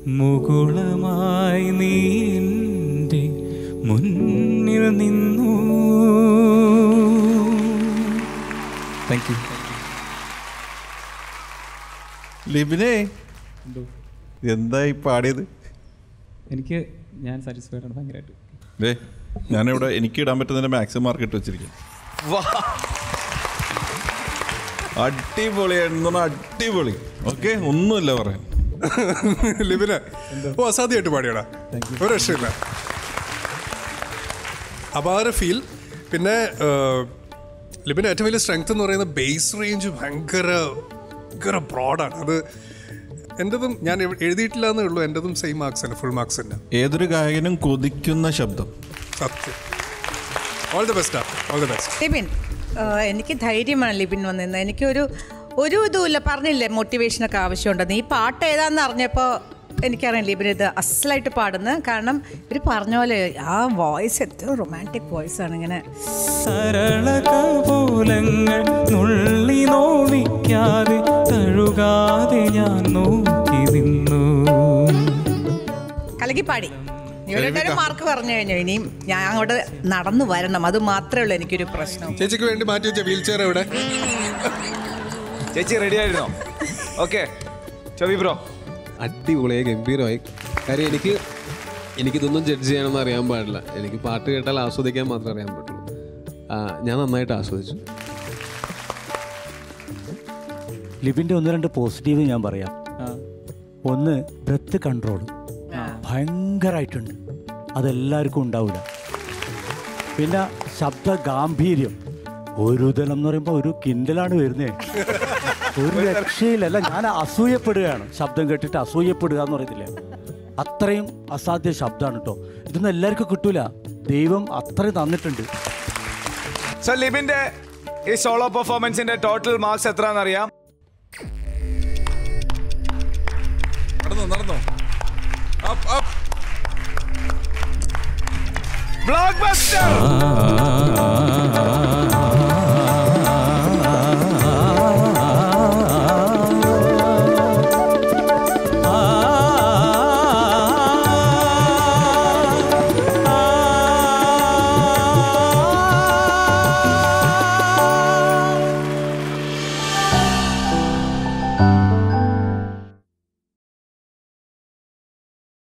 മുകുളമായി നീ എൻ്റെ മുന്നിൽ നിന്നു താങ്ക് യു ലിബിനെ എന്തായി പാടിയത് എനിക്ക് ഞാൻ സാറ്റിസ്ഫൈഡ് ആണ് ഭയങ്കരമായിട്ട് ദേ ഞാനിവിടെ എനിക്ക് ഇടാൻ പറ്റുന്നതിന്റെ മാക്സിമം മാർക്ക് ഇട്ട് വെച്ചിരിക്കും അടിപൊളിയായിരുന്നു അടിപൊളി ഓക്കെ ഒന്നുമില്ല പറയാൻ ലിബിന് ഓ അസാധ്യമായിട്ട് പാടിയടാ ഒരു രക്ഷയില്ല അപാര ഫീൽ പിന്നെ ലിബിൻ്റെ ഏറ്റവും വലിയ സ്ട്രെങ്ത് എന്ന് പറയുന്നത് ബേസ് റേഞ്ച് ഭയങ്കര ഭയങ്കര ബ്രോഡാണ് അത് എൻ്റെതും ഞാൻ എഴു- എഴുതിയിട്ടില്ല എന്നേ ഉള്ളൂ എൻ്റെതും സെയിം മാർക്സ് തന്നെ ഫുൾ മാർക്സ് തന്നെ ഏതൊരു ഗായകനും കൊതിക്കുന്ന ശബ്ദം സത്യം all the best all the best Libin ആ, എനിക്ക് ധൈര്യമാണ് ലിബിൻ വന്നിരുന്നത് എനിക്കൊരു ഒരു ഇതുമില്ല പറഞ്ഞില്ലേ മോട്ടിവേഷനൊക്കെ ആവശ്യമുണ്ടെന്ന് ഈ പാട്ട് ഏതാന്ന് അറിഞ്ഞപ്പോൾ എനിക്കറിയാം ലിബിൻ ഇത് അസലായിട്ട് പാടുന്നത് കാരണം ഇവർ പറഞ്ഞ പോലെ ആ വോയിസ് എത്ര റൊമാൻറ്റിക് വോയിസ് ആണ് ഇങ്ങനെ സരള കപോലങ്ങൾ നുള്ളി നോവിക്കാതെ തഴുകാതെ ഞാൻ നോക്കി നിന്നു കലക്കി പാടി ഇവരുടെ മാർക്ക് പറഞ്ഞു കഴിഞ്ഞു ഇനിയും ഞാൻ അങ്ങോട്ട് നടന്നു വരണം അത് മാത്രമേ ഉള്ളൂ എനിക്കൊരു പ്രശ്നം ചേച്ചിക്ക് വേണ്ടി മാറ്റി വെച്ച വീൽ ചെയർ എവിടെ ചേച്ചി റെഡി ആയിരുന്നോ ഓക്കെ ചവി ബ്രോ അടിപൊളിയായി ഗംഭീരമായി കാര്യം എനിക്ക് എനിക്കിതൊന്നും ജഡ്ജ് ചെയ്യാനൊന്നും അറിയാൻ പാടില്ല എനിക്ക് പാട്ട് കേട്ടാൽ ആസ്വദിക്കാൻ മാത്രമേ അറിയാൻ പറ്റുള്ളൂ ആ, ഞാൻ നന്നായിട്ട് ആസ്വദിച്ചു ലിബിൻ്റെ ഒന്ന് രണ്ട് പോസിറ്റീവ് ഞാൻ പറയാം ഒന്ന് ബ്രത്ത് കൺട്രോൾ ഭയങ്കരമായിട്ടുണ്ട് അതെല്ലാവർക്കും ഉണ്ടാവില്ല പിന്നെ ശബ്ദ ഗാംഭീര്യം ഒരു തലം എന്ന് പറയുമ്പോൾ ഒരു കിൻഡലാണ് വരുന്നേ ഒരു രക്ഷയിലല്ല ഞാൻ അസൂയപ്പെടുകയാണ് ശബ്ദം കേട്ടിട്ട് അസൂയപ്പെടുക എന്ന് പറയത്തില്ലേ അത്രയും അസാധ്യ ശബ്ദമാണ് കേട്ടോ ഇതൊന്നും എല്ലാവർക്കും കിട്ടൂല ദൈവം അത്രയും തന്നിട്ടുണ്ട് സോ ലിബിന്റെ ഈ സോളോ പെർഫോമൻസിന്റെ ടോട്ടൽ മാർക്സ് എത്രയാണെന്നറിയാം നടന്നോ നടന്നോ അപ്പ് അപ്പ് ബ്ലോക്ക് ബസ്റ്റർ ആ